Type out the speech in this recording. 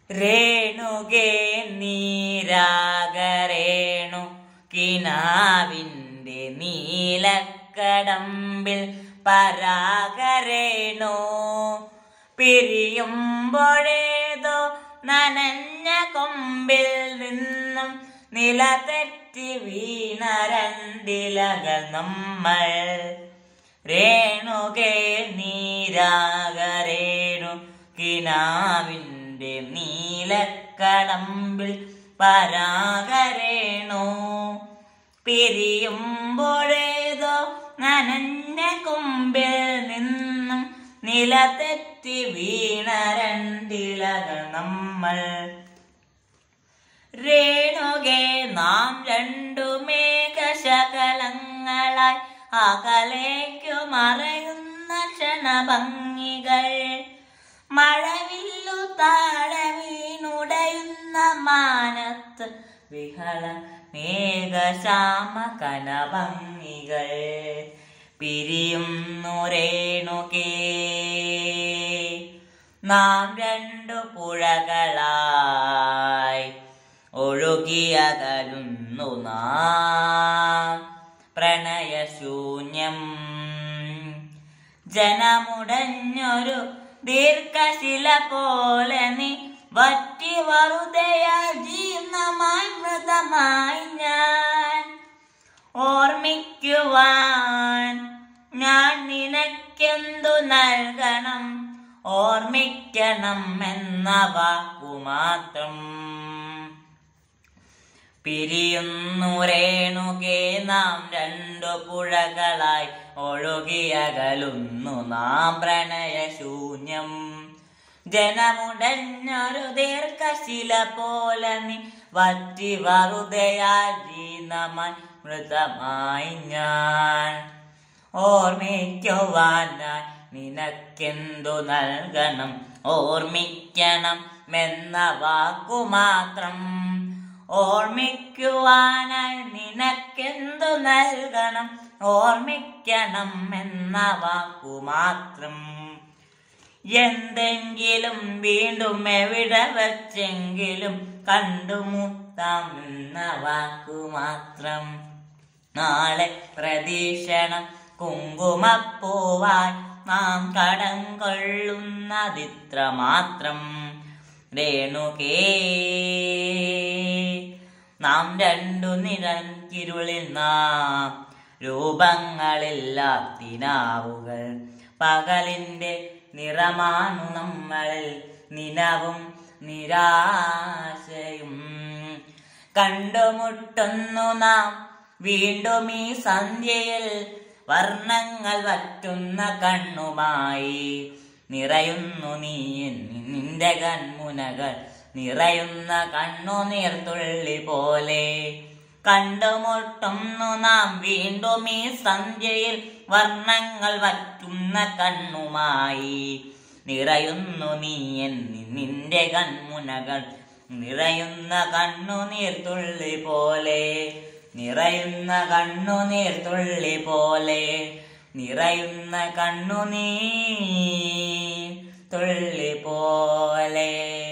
രേണുകേ നീരാകരേണു കിനാവിൻ്റെ നീലക്കടമ്പിൽ പരാഗരേണു പിരിയുമ്പോഴേതോ നനഞ്ഞ കൊമ്പിൽ നിന്നും നിലതെറ്റി വീണ രണ്ടിലകൾ നമ്മൾ രേണുകേ നീരാകരേണു കിനാവിൻ്റെ നീലക്കടമ്പിൽ പരാഗരേണു പിരിയുമ്പോഴേതോ നനഞ്ഞ കൊമ്പിൽ നിന്നും നിലതെറ്റി വീണ രണ്ടിലകൾ നമ്മൾ രേണുകെ നാം രണ്ടു മേഘശകലങ്ങളായി അകലേക്കു മറയുന്ന ക്ഷണഭംഗികൾ മഴവില്ലു താഴെ വീണുടയുന്ന മാനത്ത് വിഹള മേഘശ്യാമ കനഭംഗികൾ പിരിയുന്നു രേണുകേ നാം രണ്ടു പുഴകളായി ഒഴുകിയകലുന്നു നാം പ്രണയശൂന്യം ജനമുടഞ്ഞൊരു ദീർഘശില പോലെ നീ വറ്റി വറുതയാൽ ജീർണമായി മൃതമായി ഞാൻ ഓർമ്മിക്കുവാൻ ഞാൻ നിനക്കെന്തു നൽകണം ഓർമ്മിക്കണം എന്ന വാക്കു മാത്രം പിരിയുന്നു രേണുകേ നാം രണ്ടു പുഴകളായി ഒഴുകിയകലുന്നു നാം പ്രണയശൂന്യം ജനമുടഞ്ഞൊരു ദീർഘശില പോലെ നീ വറ്റി വറുതയാൽ ജീർണമായി മൃതമായി ഞാൻ ഓർമ്മിക്കുവാനായി നിനക്കെന്തു നൽകണം ഓർമ്മിക്കണം എന്ന വാക്കു മാത്രം ഓർമ്മിക്കുവാനായി നിനക്കെന്തു നൽകണം ഓർമ്മിക്കണം എന്ന വാക്കു മാത്രം എന്തെങ്കിലും വീണ്ടും എവിടെ വച്ചെങ്കിലും കണ്ടുമുട്ടാം എന്ന വാക്കു മാത്രം നാളെ പ്രതീക്ഷണം കുങ്കുമപ്പൂവായി നാം കടം കൊള്ളുന്നതിത്ര മാത്രം രേണുകേ നാം രണ്ടു നിരക്കിരുളിൽ നാം രൂപങ്ങളില്ലാത്തിനാവുകൾ പകലിന്റെ നിറമാണു നമ്മളിൽ നിലവും നിരാശയും കണ്ടുമുട്ടുന്നു നാം വീണ്ടും ഈ സന്ധ്യയിൽ വർണ്ണങ്ങൾ വറ്റുന്ന കണ്ണുമായി നിറയുന്നു നീ എന്നിൽ നിന്റെ കൺമുനകൾ നിറയുന്ന കണ്ണുനീർത്തുള്ളി പോലെ കണ്ടുമുട്ടുന്നു നാം വീണ്ടും ഈ സന്ധ്യയിൽ വർണ്ണങ്ങൾ വറ്റുന്ന കണ്ണുമായി നിറയുന്നു നീ എന്നിൽ നിന്റെ കൺമുനകൾ നിറയുന്ന കണ്ണുനീർത്തുള്ളി പോലെ നിറയുന്ന കണ്ണുനീർത്തുള്ളി പോലെ നിറയുന്ന കണ്ണുനീർ തുള്ളി പോലെ